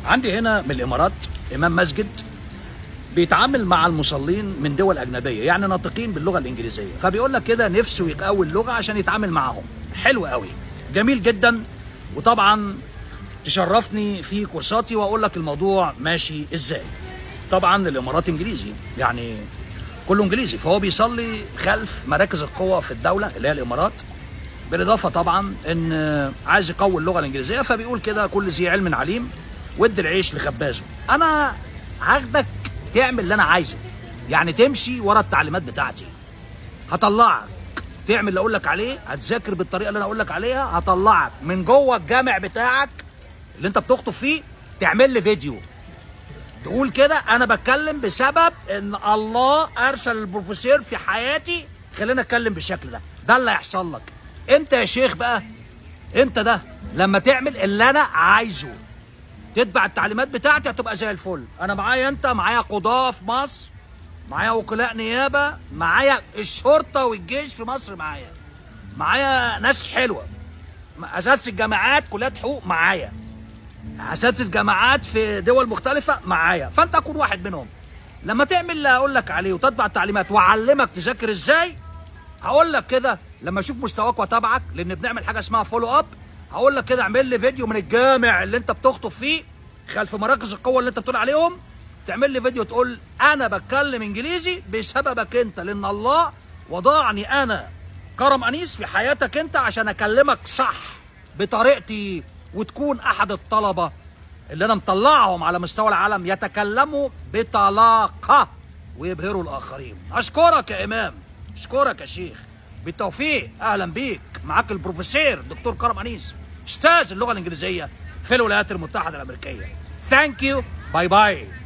عندي هنا من الامارات امام مسجد بيتعامل مع المصلين من دول اجنبيه يعني ناطقين باللغه الانجليزيه فبيقول لك كده نفسه يقوي اللغه عشان يتعامل معاهم حلو قوي جميل جدا وطبعا تشرفني في كورساتي واقول لك الموضوع ماشي ازاي طبعا الامارات انجليزي يعني كله انجليزي فهو بيصلي خلف مراكز القوه في الدوله اللي هي الامارات بالاضافه طبعا ان عايز يقوي اللغه الانجليزيه فبيقول كده كل ذي علم عليم ود العيش لخبازه انا هاخدك تعمل اللي انا عايزه يعني تمشي ورا التعليمات بتاعتي هطلعك تعمل اللي اقول لك عليه هتذاكر بالطريقه اللي انا اقول لك عليها هطلعك من جوه الجامع بتاعك اللي انت بتخطب فيه تعمل لي فيديو تقول كده انا بتكلم بسبب ان الله ارسل البروفيسور في حياتي خلينا اتكلم بالشكل ده ده اللي هيحصل لك انت يا شيخ بقى انت ده لما تعمل اللي انا عايزه تتبع التعليمات بتاعتي هتبقى زي الفل انا معايا انت معايا قضاه في مصر معايا وكلاء نيابه معايا الشرطه والجيش في مصر معايا معايا ناس حلوه اساتذه الجامعات كليات حقوق معايا اساتذه الجامعات في دول مختلفه معايا فانت اكون واحد منهم لما تعمل اللي هقول لك عليه وتتبع التعليمات واعلمك تذاكر ازاي هقول لك كده لما اشوف مستواك واتابعك لان بنعمل حاجه اسمها فولو اب هقول لك كده اعمل لي فيديو من الجامع اللي انت بتخطب فيه خلف مراكز القوه اللي انت بتقول عليهم تعمل لي فيديو تقول انا بتكلم انجليزي بسببك انت لان الله وضعني انا كرم انيس في حياتك انت عشان اكلمك صح بطريقتي وتكون احد الطلبه اللي انا مطلعهم على مستوى العالم يتكلموا بطلاقه ويبهروا الاخرين اشكرك يا امام اشكرك يا شيخ بالتوفيق اهلا بيك معاك البروفيسور دكتور كرم انيس استاذ اللغه الانجليزيه في الولايات المتحده الامريكيه ثانك يو باي باي